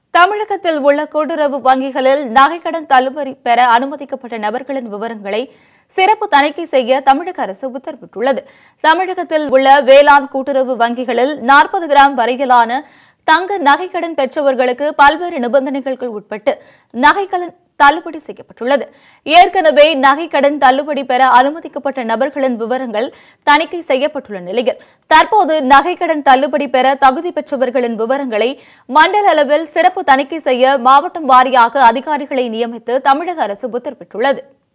தமிழகத்தில் உள்ள கூட்டுறவு வங்கிகளில் நகைக்கடன் தள்ளுபடி பெற அனுமதிக்கப்பட்ட நபர்களின் விவரங்களை சிறப்பு தணிக்கை செய்ய தமிழக அரசு உத்தரவிட்டுள்ளது தமிழகத்தில் உள்ள வேளாண் கூட்டுறவு வங்கிகளில் நாற்பது கிராம் வரையிலான தங்க நகைக்கடன் பெற்றவர்களுக்கு பல்வேறு நிபந்தனைகளுக்கு உட்பட்டு நகைக்கடன் தள்ளுபடி செய்யப்பட்டுள்ளது ஏற்கனவே நகைக்கடன் தள்ளுபடி பெற அனுமதிக்கப்பட்ட நபர்களின் விவரங்கள் தணிக்கை செய்யப்பட்டுள்ள நிலையில் தற்போது நகைக்கடன் தள்ளுபடி பெற தகுதி பெற்றவர்களின் விவரங்களை மண்டல அளவில் சிறப்பு தணிக்கை செய்ய மாவட்டம் வாரியாக அதிகாரிகளை நியமித்து தமிழக அரசு உத்தரவிட்டுள்ளது